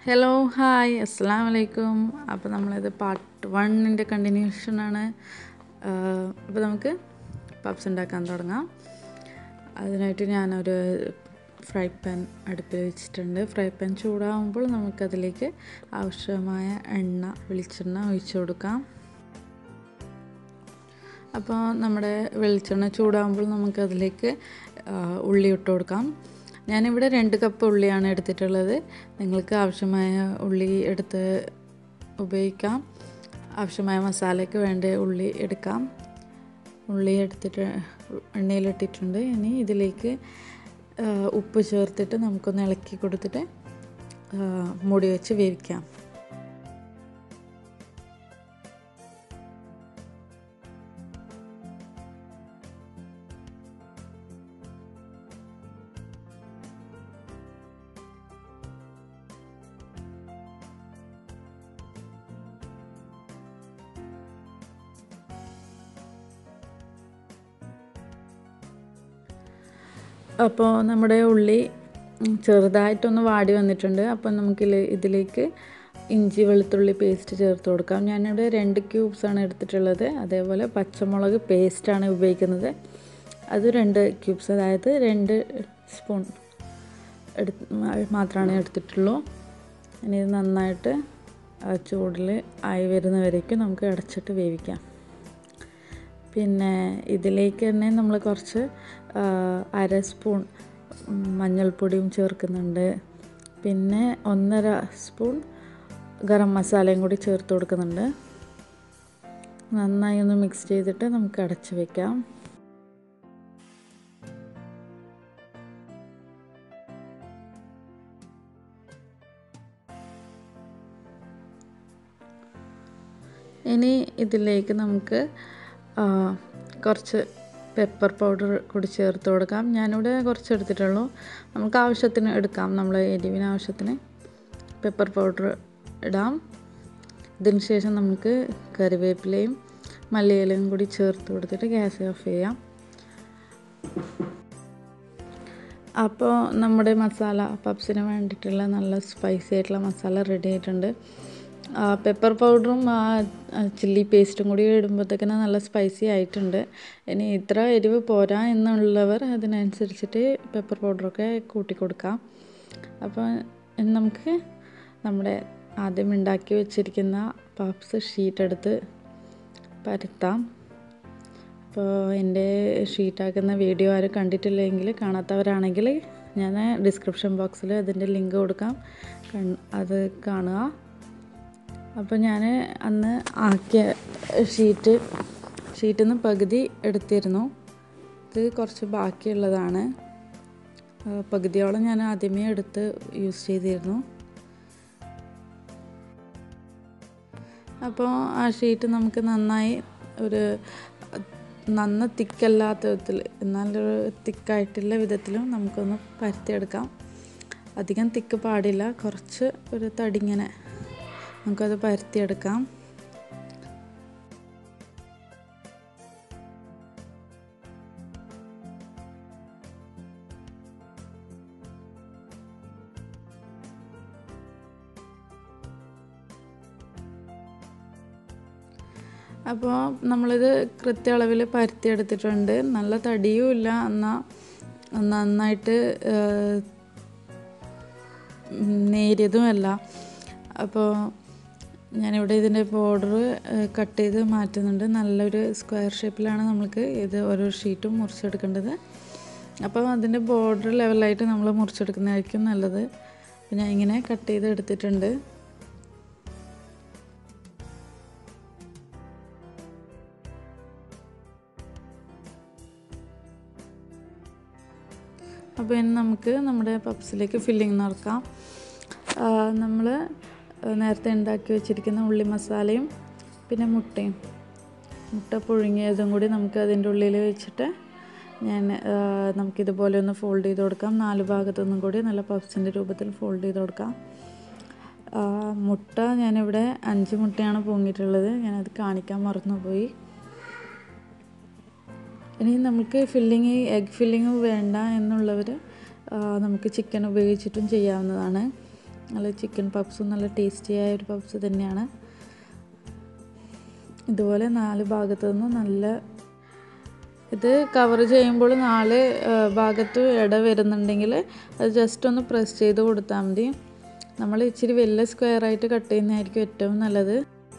hello hi അസ്സാം വലൈക്കും അപ്പോൾ നമ്മളിത് പാർട്ട് വണ്ണിൻ്റെ കണ്ടിന്യൂഷനാണ് അപ്പോൾ നമുക്ക് പപ്സ് ഉണ്ടാക്കാൻ തുടങ്ങാം അതിനായിട്ട് ഞാനൊരു ഫ്രൈ പാൻ അടുപ്പിൽ വെച്ചിട്ടുണ്ട് ഫ്രൈ പാൻ ചൂടാകുമ്പോൾ നമുക്കതിലേക്ക് ആവശ്യമായ എണ്ണ വെളിച്ചെണ്ണ ഒഴിച്ചു കൊടുക്കാം അപ്പോൾ നമ്മുടെ വെളിച്ചെണ്ണ ചൂടാകുമ്പോൾ നമുക്കതിലേക്ക് ഉള്ളി ഇട്ട് കൊടുക്കാം ഞാനിവിടെ രണ്ട് കപ്പ് ഉള്ളിയാണ് എടുത്തിട്ടുള്ളത് നിങ്ങൾക്ക് ആവശ്യമായ ഉള്ളി എടുത്ത് ഉപയോഗിക്കാം ആവശ്യമായ മസാലയ്ക്ക് വേണ്ട ഉള്ളി എടുക്കാം ഉള്ളി എടുത്തിട്ട് എണ്ണയിലിട്ടിട്ടുണ്ട് ഇനി ഇതിലേക്ക് ഉപ്പ് ചേർത്തിട്ട് നമുക്കൊന്ന് ഇളക്കി കൊടുത്തിട്ട് മൂടി വെച്ച് വേവിക്കാം അപ്പോൾ നമ്മുടെ ഉള്ളി ചെറുതായിട്ടൊന്ന് വാടി വന്നിട്ടുണ്ട് അപ്പോൾ നമുക്ക് ഇതിലേക്ക് ഇഞ്ചി വെളുത്തുള്ളി പേസ്റ്റ് ചേർത്ത് കൊടുക്കാം ഞാനിവിടെ രണ്ട് ക്യൂബ്സാണ് എടുത്തിട്ടുള്ളത് അതേപോലെ പച്ചമുളക് പേസ്റ്റാണ് ഉപയോഗിക്കുന്നത് അത് രണ്ട് ക്യൂബ്സ് അതായത് രണ്ട് സ്പൂൺ എടു മാത്രമാണ് എടുത്തിട്ടുള്ളൂ ഇനി ഇത് നന്നായിട്ട് ചൂടിൽ ആയി വരുന്നവരേക്കും നമുക്ക് അടച്ചിട്ട് വേവിക്കാം പിന്നെ ഇതിലേക്ക് തന്നെ നമ്മൾ കുറച്ച് അര സ്പൂൺ മഞ്ഞൾപ്പൊടിയും ചേർക്കുന്നുണ്ട് പിന്നെ ഒന്നര സ്പൂൺ ഗരം മസാലയും കൂടി ചേർത്ത് കൊടുക്കുന്നുണ്ട് നന്നായി ഒന്ന് മിക്സ് ചെയ്തിട്ട് നമുക്ക് അടച്ച് വെക്കാം ഇനി ഇതിലേക്ക് നമുക്ക് കുറച്ച് പെപ്പർ പൗഡർ കൂടി ചേർത്ത് കൊടുക്കാം ഞാനിവിടെ കുറച്ച് എടുത്തിട്ടുള്ളൂ നമുക്ക് ആവശ്യത്തിന് എടുക്കാം നമ്മൾ എരിവിന് ആവശ്യത്തിന് പെപ്പർ പൗഡർ ഇടാം ഇതിന് ശേഷം നമുക്ക് കറിവേപ്പിലയും മല്ലിയിലയും കൂടി ചേർത്ത് കൊടുത്തിട്ട് ഗ്യാസ് ഓഫ് ചെയ്യാം അപ്പോൾ നമ്മുടെ മസാല പപ്സിന് വേണ്ടിയിട്ടുള്ള നല്ല സ്പൈസി ആയിട്ടുള്ള മസാല റെഡി ആയിട്ടുണ്ട് പെപ്പർ പൗഡറും ചില്ലി പേസ്റ്റും കൂടി ഇടുമ്പോഴത്തേക്കിന് നല്ല സ്പൈസി ആയിട്ടുണ്ട് ഇനി ഇത്ര എരിവ് പോരാ എന്നുള്ളവർ അതിനനുസരിച്ചിട്ട് പെപ്പർ പൗഡറൊക്കെ കൂട്ടി കൊടുക്കാം അപ്പോൾ നമുക്ക് നമ്മുടെ ആദ്യം ഉണ്ടാക്കി വെച്ചിരിക്കുന്ന പപ്സ് ഷീറ്റ് എടുത്ത് പരത്താം അപ്പോൾ എൻ്റെ ഷീറ്റാക്കുന്ന വീഡിയോ ആരും കണ്ടിട്ടില്ലെങ്കിൽ കാണാത്തവരാണെങ്കിൽ ഞാൻ ഡിസ്ക്രിപ്ഷൻ ബോക്സിൽ അതിൻ്റെ ലിങ്ക് കൊടുക്കാം അത് കാണുക അപ്പോൾ ഞാൻ അന്ന് ആക്കിയ ഷീറ്റ് ഷീറ്റിൽ നിന്ന് പകുതി എടുത്തിരുന്നു ഇത് കുറച്ച് ബാക്കിയുള്ളതാണ് പകുതിയോളം ഞാൻ ആദ്യമേ എടുത്ത് യൂസ് ചെയ്തിരുന്നു അപ്പോൾ ആ ഷീറ്റ് നമുക്ക് നന്നായി ഒരു നന്ന തിക്കല്ലാത്ത വിധത്തിൽ എന്നാലൊരു തിക്കായിട്ടുള്ള വിധത്തിലും നമുക്കൊന്ന് പരത്തിയെടുക്കാം അധികം തിക്ക് പാടില്ല കുറച്ച് ഒരു തടിങ്ങനെ നമുക്കത് പരത്തിയെടുക്കാം അപ്പോൾ നമ്മളിത് കൃത്യ അളവിൽ പരത്തിയെടുത്തിട്ടുണ്ട് നല്ല തടിയും ഇല്ല എന്നാൽ നന്നായിട്ട് നേരിയതുമല്ല അപ്പോൾ ഞാനിവിടെ ഇതിൻ്റെ ബോർഡർ കട്ട് ചെയ്ത് മാറ്റുന്നുണ്ട് നല്ലൊരു സ്ക്വയർ ഷേപ്പിലാണ് നമ്മൾക്ക് ഇത് ഓരോ ഷീറ്റും മുറിച്ചെടുക്കേണ്ടത് അപ്പോൾ അതിൻ്റെ ബോർഡർ ലെവലായിട്ട് നമ്മൾ മുറിച്ചെടുക്കുന്നതായിരിക്കും നല്ലത് അപ്പോൾ ഞാൻ ഇങ്ങനെ കട്ട് ചെയ്ത് എടുത്തിട്ടുണ്ട് അപ്പോൾ ഇനി നമുക്ക് നമ്മുടെ പപ്സിലേക്ക് ഫില്ലിങ് നിറക്കാം നമ്മൾ നേരത്തെ ഉണ്ടാക്കി വെച്ചിരിക്കുന്ന ഉള്ളി മസാലയും പിന്നെ മുട്ടയും മുട്ട പുഴുങ്ങിയതും കൂടി നമുക്ക് അതിൻ്റെ ഉള്ളിൽ വെച്ചിട്ട് ഞാൻ നമുക്കിതുപോലെ ഒന്ന് ഫോൾഡ് ചെയ്ത് കൊടുക്കാം നാല് ഭാഗത്തുനിന്നും കൂടി നല്ല പപ്സിൻ്റെ രൂപത്തിൽ ഫോൾഡ് ചെയ്ത് കൊടുക്കാം മുട്ട ഞാനിവിടെ അഞ്ച് മുട്ടയാണ് പൊങ്ങിയിട്ടുള്ളത് ഞാനത് കാണിക്കാൻ മറന്നുപോയി ഇനി നമുക്ക് ഫില്ലിങ് എഗ് ഫില്ലിങ് വേണ്ട എന്നുള്ളവർ നമുക്ക് ചിക്കൻ ഉപയോഗിച്ചിട്ടും ചെയ്യാവുന്നതാണ് നല്ല ചിക്കൻ പപ്സും നല്ല ടേസ്റ്റിയായ ഒരു പപ്സ് തന്നെയാണ് ഇതുപോലെ നാല് ഭാഗത്തു നിന്നും നല്ല ഇത് കവർ ചെയ്യുമ്പോൾ നാല് ഭാഗത്ത് ഇട വരുന്നുണ്ടെങ്കിൽ അത് ജസ്റ്റ് ഒന്ന് പ്രസ് ചെയ്ത് കൊടുത്താൽ മതി നമ്മൾ ഇച്ചിരി വലിയ സ്ക്വയർ ആയിട്ട് കട്ട് ചെയ്യുന്നതായിരിക്കും ഏറ്റവും നല്ലത്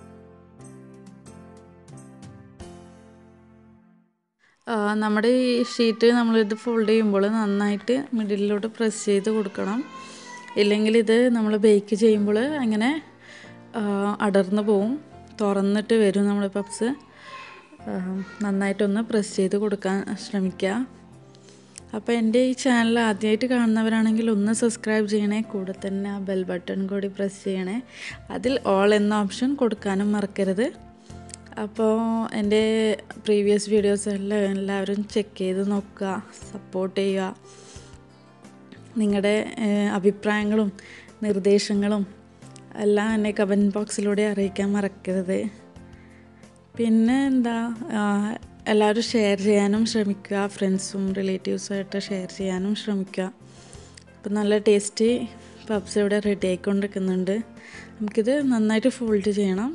നമ്മുടെ ഈ ഷീറ്റ് നമ്മളിത് ഫോൾഡ് ചെയ്യുമ്പോൾ നന്നായിട്ട് മിഡിലിലോട്ട് പ്രസ് ചെയ്ത് കൊടുക്കണം ഇല്ലെങ്കിൽ ഇത് നമ്മൾ ബേക്ക് ചെയ്യുമ്പോൾ അങ്ങനെ അടർന്നു പോവും തുറന്നിട്ട് വരും നമ്മൾ പപ്സ് നന്നായിട്ടൊന്ന് പ്രസ് ചെയ്ത് കൊടുക്കാൻ ശ്രമിക്കുക അപ്പോൾ എൻ്റെ ഈ ചാനൽ ആദ്യമായിട്ട് കാണുന്നവരാണെങ്കിൽ ഒന്ന് സബ്സ്ക്രൈബ് ചെയ്യണേ കൂടെ തന്നെ ആ ബെൽ ബട്ടൺ കൂടി പ്രസ് ചെയ്യണേ അതിൽ ഓൾ എന്ന ഓപ്ഷൻ കൊടുക്കാനും മറക്കരുത് അപ്പോൾ എൻ്റെ പ്രീവിയസ് വീഡിയോസ് എല്ലാം എല്ലാവരും ചെക്ക് ചെയ്ത് നോക്കുക സപ്പോർട്ട് ചെയ്യുക നിങ്ങളുടെ അഭിപ്രായങ്ങളും നിർദ്ദേശങ്ങളും എല്ലാം എന്നെ കമൻറ്റ് ബോക്സിലൂടെ അറിയിക്കാൻ മറക്കരുത് പിന്നെ എന്താ എല്ലാവരും ഷെയർ ചെയ്യാനും ശ്രമിക്കുക ഫ്രണ്ട്സും റിലേറ്റീവ്സുമായിട്ട് ഷെയർ ചെയ്യാനും ശ്രമിക്കുക അപ്പം നല്ല ടേസ്റ്റി പബ്സ് ഇവിടെ റെഡി ആയിക്കൊണ്ടിരിക്കുന്നുണ്ട് നമുക്കിത് നന്നായിട്ട് ഫോൾഡ് ചെയ്യണം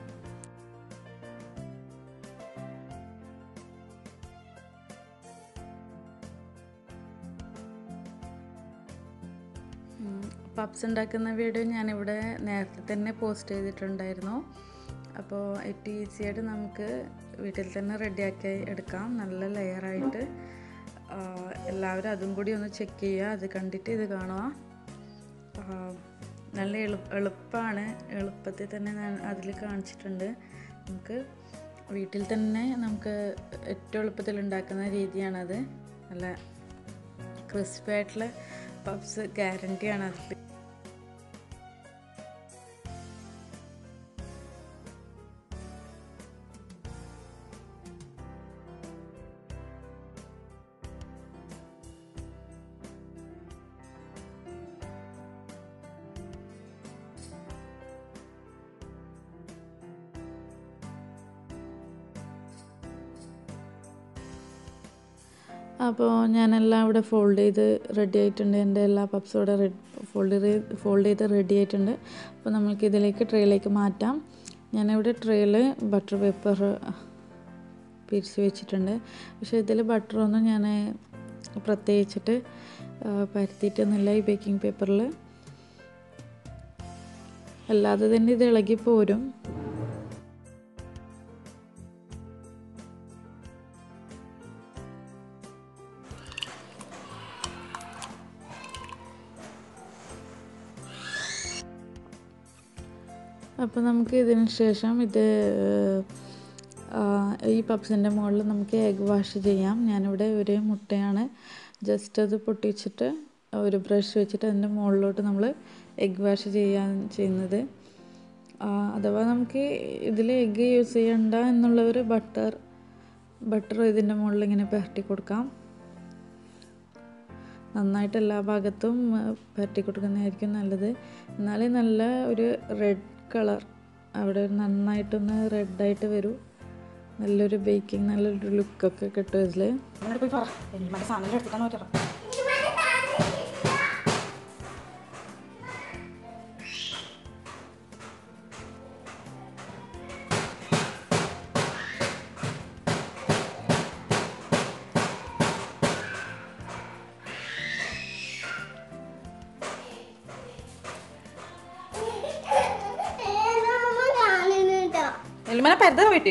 പപ്സ് ഉണ്ടാക്കുന്ന വീഡിയോ ഞാനിവിടെ നേരത്തെ തന്നെ പോസ്റ്റ് ചെയ്തിട്ടുണ്ടായിരുന്നു അപ്പോൾ ഏറ്റവും ഈസി ആയിട്ട് നമുക്ക് വീട്ടിൽ തന്നെ റെഡിയാക്കി എടുക്കാം നല്ല ലെയറായിട്ട് എല്ലാവരും അതും കൂടി ഒന്ന് ചെക്ക് ചെയ്യുക അത് കണ്ടിട്ട് ഇത് കാണുക നല്ല എളു എളുപ്പമാണ് എളുപ്പത്തിൽ തന്നെ ഞാൻ അതിൽ കാണിച്ചിട്ടുണ്ട് നമുക്ക് വീട്ടിൽ തന്നെ നമുക്ക് ഏറ്റവും എളുപ്പത്തിൽ ഉണ്ടാക്കുന്ന രീതിയാണത് നല്ല ക്രിസ്പി ആയിട്ടുള്ള പപ്സ് ഗ്യാരണ്ടിയാണ് അതിൽ അപ്പോൾ ഞാനെല്ലാം ഇവിടെ ഫോൾഡ് ചെയ്ത് റെഡി ആയിട്ടുണ്ട് എൻ്റെ എല്ലാ പപ്സും ഇവിടെ റെഡ് ഫോൾഡ് ചെയ്ത് ഫോൾഡ് ചെയ്ത് റെഡി ആയിട്ടുണ്ട് അപ്പോൾ നമ്മൾക്ക് ഇതിലേക്ക് ട്രേയിലേക്ക് മാറ്റാം ഞാനിവിടെ ട്രേയിൽ ബട്ടർ പേപ്പർ പിരിച്ച് വെച്ചിട്ടുണ്ട് പക്ഷേ ഇതിൽ ബട്ടറൊന്നും ഞാൻ പ്രത്യേകിച്ചിട്ട് പരത്തിയിട്ടൊന്നുമില്ല ഈ ബേക്കിംഗ് പേപ്പറിൽ അല്ലാതെ തന്നെ ഇത് ഇളകി പോരും അപ്പോൾ നമുക്ക് ഇതിന് ശേഷം ഇത് ഈ പപ്സിൻ്റെ മുകളിൽ നമുക്ക് എഗ് വാഷ് ചെയ്യാം ഞാനിവിടെ ഒരു മുട്ടയാണ് ജസ്റ്റ് അത് പൊട്ടിച്ചിട്ട് ഒരു ബ്രഷ് വെച്ചിട്ട് അതിൻ്റെ മുകളിലോട്ട് നമ്മൾ എഗ് വാഷ് ചെയ്യാൻ ചെയ്യുന്നത് അഥവാ നമുക്ക് ഇതിൽ എഗ്ഗ് യൂസ് ചെയ്യണ്ട എന്നുള്ളവർ ബട്ടർ ബട്ടർ ഇതിൻ്റെ മുകളിൽ ഇങ്ങനെ പുരട്ടി കൊടുക്കാം നന്നായിട്ട് എല്ലാ ഭാഗത്തും പുരട്ടി കൊടുക്കുന്നതായിരിക്കും നല്ലത് എന്നാലേ നല്ല ഒരു റെഡ് കളർ അവിടെ നന്നായിട്ടൊന്ന് റെഡായിട്ട് വരും നല്ലൊരു ബേക്കിംഗ് നല്ലൊരു ലുക്കൊക്കെ കിട്ടും ഇതിൽ പോയി പറ മറ്റേ സാധനം എടുത്തിട്ടാണ് നോക്കിയത് എല്ലുമന പരത പോയിട്ട്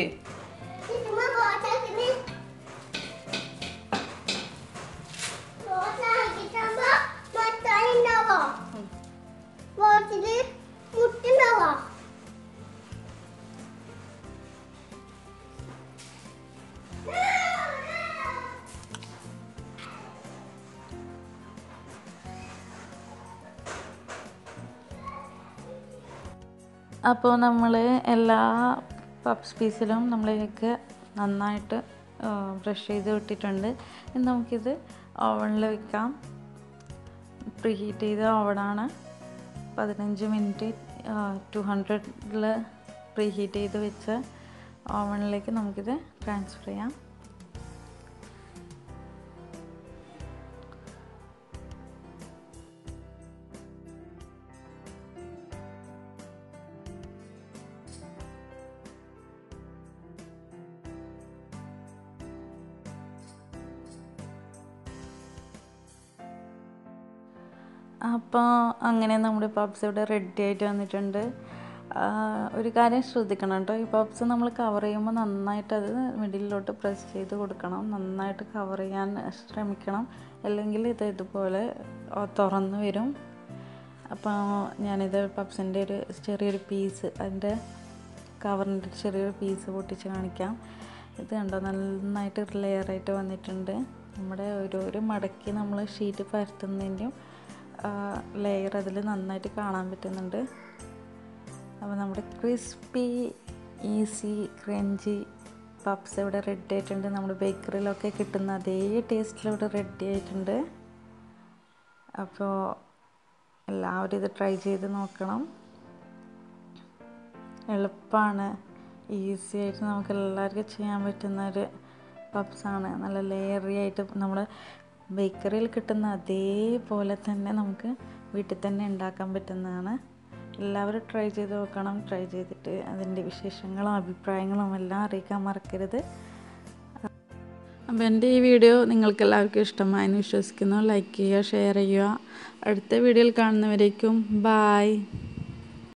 മുട്ടുണ്ടാവോ അപ്പോൾ നമ്മൾ എല്ലാ പപ്സ് പീസിലും നമ്മളേക്ക് നന്നായിട്ട് ബ്രഷ് ചെയ്ത് വിട്ടിട്ടുണ്ട് ഇനി നമുക്കിത് ഓവണിൽ വെക്കാം പ്രീ ഹീറ്റ് ചെയ്ത ഓവണാണ് പതിനഞ്ച് മിനിറ്റ് ടു ഹൺഡ്രഡിൽ പ്രീ ഹീറ്റ് ചെയ്ത് വെച്ച് ഓവണിലേക്ക് നമുക്കിത് ട്രാൻസ്ഫർ ചെയ്യാം അപ്പോൾ അങ്ങനെ നമ്മുടെ പബ്സ് ഇവിടെ റെഡി ആയിട്ട് വന്നിട്ടുണ്ട് ആ, ഒരു കാര്യം ശ്രദ്ധിക്കണം കേട്ടോ ഈ പബ്സ് നമ്മൾ കവർ ചെയ്യുമ്പോൾ നന്നായിട്ട് അത് മിഡിലോട്ട് പ്രസ് ചെയ്ത് കൊടുക്കണം നന്നായിട്ട് കവർ ചെയ്യാൻ ശ്രമിക്കണം അല്ലെങ്കിൽ ഇത് ഇതുപോലെ ആ, തുറന്ന് വരും അപ്പോൾ ഞാനിത് പബ്സിൻ്റെ ഒരു ചെറിയൊരു പീസ് അതിൻ്റെ കവറിൻ്റെ ചെറിയൊരു പീസ് പൊട്ടിച്ച് കാണിക്കാം ഇത് കണ്ടോ നന്നായിട്ട് ലെയറായിട്ട് വന്നിട്ടുണ്ട് നമ്മുടെ ഓരോരോ മടക്കി നമ്മൾ ഷീറ്റ് പരത്തുന്നതിൻ്റെയും ലെയർ അതിൽ നന്നായിട്ട് കാണാൻ പറ്റുന്നുണ്ട് അപ്പോൾ നമ്മുടെ ക്രിസ്പി ഈസി ക്രഞ്ചി പപ്സ് ഇവിടെ റെഡി ആയിട്ടുണ്ട് നമ്മുടെ ബേക്കറിയിലൊക്കെ കിട്ടുന്ന അതേ ടേസ്റ്റിൽ ഇവിടെ റെഡി ആയിട്ടുണ്ട് അപ്പോൾ എല്ലാവരും ഇത് ട്രൈ ചെയ്ത് നോക്കണം എളുപ്പമാണ് ഈസി ആയിട്ട് നമുക്ക് എല്ലാവർക്കും ചെയ്യാൻ പറ്റുന്ന ഒരു പപ്സാണ് നല്ല ലെയറി ആയിട്ട് നമ്മൾ ബേക്കറിയിൽ കിട്ടുന്ന അതേപോലെ തന്നെ നമുക്ക് വീട്ടിൽ തന്നെ ഉണ്ടാക്കാൻ പറ്റുന്നതാണ് എല്ലാവരും ട്രൈ ചെയ്ത് നോക്കണം ട്രൈ ചെയ്തിട്ട് അതിൻ്റെ വിശേഷങ്ങളും അഭിപ്രായങ്ങളും എല്ലാം അറിയിക്കാൻ മറക്കരുത് അപ്പോൾ എൻ്റെ ഈ വീഡിയോ നിങ്ങൾക്ക് എല്ലാവർക്കും ഇഷ്ടമായെന്ന് വിശ്വസിക്കുന്നു ലൈക്ക് ചെയ്യുക ഷെയർ ചെയ്യുക അടുത്ത വീഡിയോയിൽ കാണുന്നവരേക്കും ബായ്